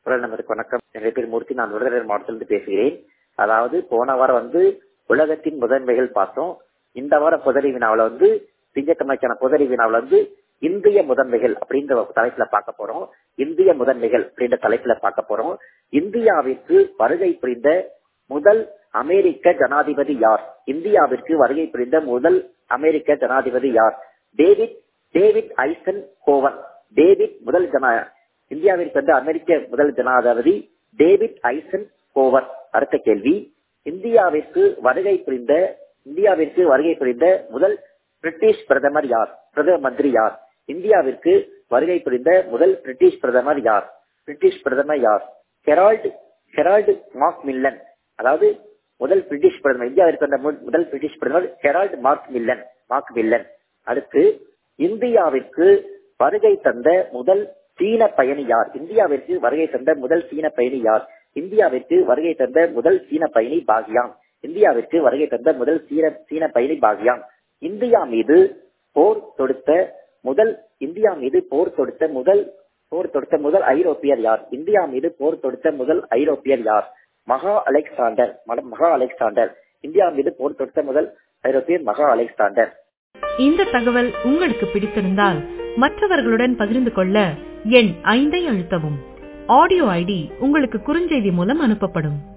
குரல் நம்பருக்கு வணக்கம் என்னுடைய பேர் மூர்த்தி நான் விருதுநகர் மாவட்டத்திலிருந்து பேசுகிறேன் அதாவது போன வாரம் வந்து உலகத்தின் முதன்மைகள் பார்த்தோம் இந்த வார புதறி வினாவில் வந்து திங்கட்கிழமைக்கான புதறி வினாவில் வந்து இந்திய முதன்மைகள் அப்படின்ற ஒரு தலைப்புல பார்க்க போறோம் இந்திய முதன்மைகள் அப்படின்ற தலைப்புல பார்க்க போறோம் இந்தியாவிற்கு வருகை புரிந்த முதல் அமெரிக்க ஜனாதிபதி யார் இந்தியாவிற்கு வருகை புரிந்த முதல் அமெரிக்க ஜனாதிபதி யார் David David Eisenhower David முதல் ஜனா இந்தியாவிற்கு வந்த அமெரிக்க முதல் ஜனாதிபதி டேவிட் ஐசன் கோவன் அடுத்த கேள்வி இந்தியாவிற்கு வருகை புரிந்த இந்தியாவிற்கு வருகை புரிந்த முதல் பிரிட்டிஷ் பிரதமர் யார் பிரதம மந்திரி யார் இந்தியாவிற்கு வருகை புரிந்த முதல் பிரிட்டிஷ் பிரதமர் யார் பிரிட்டிஷ் பிரதமர் யார் ஹெரால்டு ஹெரால்டு மார்க் மில்லன் அதாவது முதல் பிரிட்டிஷ் பிரதமர் இந்தியாவிற்கு வந்த முதல் பிரிட்டிஷ் பிரதமர் Harold Macmillan Macmillan அடுத்து இந்தியாவிற்கு வருகை தந்த முதல் சீன பயணி யார் இந்தியாவிற்கு வருகை தந்த முதல் சீன பயணி யார் இந்தியாவிற்கு வருகை தந்த முதல் சீன பயணி பாகியாங் இந்தியாவிற்கு வருகை தந்த முதல் சீன சீன பயணி பாகியாங் இந்தியா மீது போர் தொடுத்த முதல் இந்தியா மீது போர் தொடுத்த முதல் போர் தொடுத்த முதல் ஐரோப்பியர் யார் இந்தியா மீது போர் தொடுத்த முதல் ஐரோப்பியர் யார் மகா அலெக்சாண்டர் மகா அலெக்சாண்டர் இந்தியா மீது போர் தொடுத்த முதல் ஐரோப்பியர் மகா அலெக்சாண்டர் இந்த தகவல் உங்களுக்கு பிடித்திருந்தால் மற்றவர்களுடன் பகிர்ந்து கொள்ள எண் ஐந்தை அழுத்தவும் ஆடியோ ஐடி உங்களுக்கு குறுஞ்செய்தி மூலம் அனுப்பப்படும்